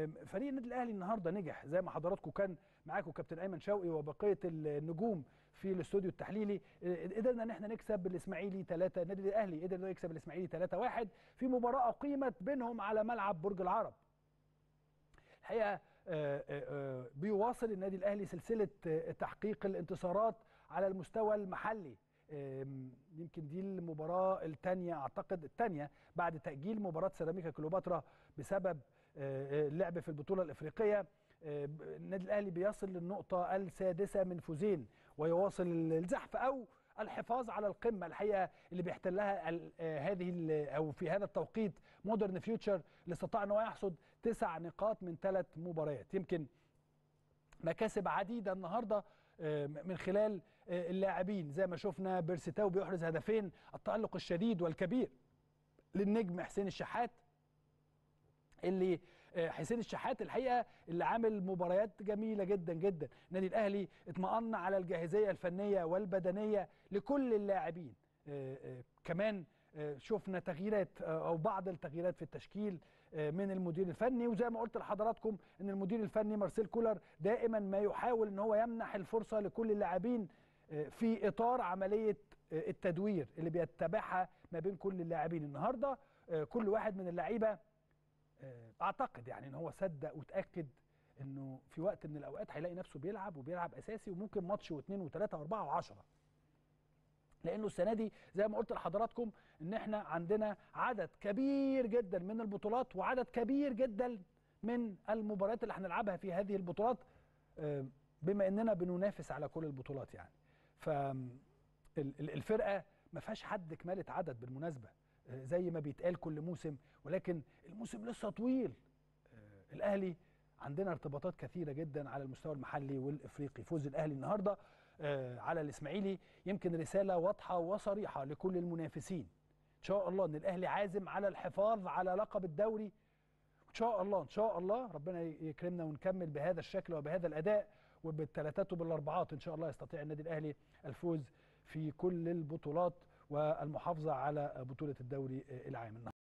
آم، فريق النادي الاهلي النهارده نجح زي ما حضراتكم كان معاكم كابتن ايمن شوقي وبقيه النجوم في الاستوديو التحليلي آه، قدرنا ان احنا نكسب الاسماعيلي 3 النادي الاهلي قدر انه يكسب الاسماعيلي 3 1 في مباراه اقيمت بينهم على ملعب برج العرب الحقيقه آه، آه، آه، بيواصل النادي الاهلي سلسله آه، تحقيق الانتصارات على المستوى المحلي آم، يمكن دي المباراه الثانيه اعتقد الثانيه بعد تاجيل مباراه سيراميكا كليوباترا بسبب آه، آه، اللعب في البطوله الافريقيه آه، ب- النادي الاهلي بيصل للنقطه السادسه من فوزين ويواصل الزحف او الحفاظ على القمه الحقيقه اللي بيحتلها ال- آه، هذه ال- او في هذا التوقيت مودرن فيوتشر اللي استطاع ان هو يحصد تسع نقاط من ثلاث مباريات يمكن مكاسب عديده النهارده آه، من خلال آه، اللاعبين زي ما شفنا بيرسيتاو بيحرز هدفين التالق الشديد والكبير للنجم حسين الشحات اللي آه، حسين الشحات الحقيقه اللي عامل مباريات جميله جدا جدا النادي الاهلي اطمأن على الجاهزيه الفنيه والبدنيه لكل اللاعبين آه، آه، كمان آه، شفنا تغييرات آه، او بعض التغييرات في التشكيل آه، من المدير الفني وزي ما قلت لحضراتكم ان المدير الفني مارسيل كولر دائما ما يحاول ان هو يمنح الفرصه لكل اللاعبين آه، في اطار عمليه آه، التدوير اللي بيتبعها ما بين كل اللاعبين النهارده آه، كل واحد من اللعيبه آه، اعتقد يعني ان هو صدق وتاكد انه في وقت من الاوقات هيلاقي نفسه بيلعب وبيلعب اساسي وممكن ماتش واثنين وثلاثه واربعه وعشره لانه السنه دي زي ما قلت لحضراتكم ان احنا عندنا عدد كبير جدا من البطولات وعدد كبير جدا من المباريات اللي هنلعبها في هذه البطولات آه، بما اننا بننافس على كل البطولات يعني ف ال- ال- الفرقه ما فيهاش حد كماله عدد بالمناسبه آه، زي ما بيتقال كل موسم ولكن الموسم لسه طويل آه، الاهلي عندنا ارتباطات كثيره جدا على المستوى المحلي والافريقي فوز الاهلي النهارده آه، على الاسماعيلي يمكن رساله واضحه وصريحه لكل المنافسين ان شاء الله ان الاهلي عازم على الحفاظ على لقب الدوري ان شاء الله ان شاء الله ربنا يكرمنا ونكمل بهذا الشكل وبهذا الاداء وبالثلاثات وبالاربعات ان شاء الله يستطيع النادي الاهلي الفوز في كل البطولات والمحافظه على بطوله الدوري العام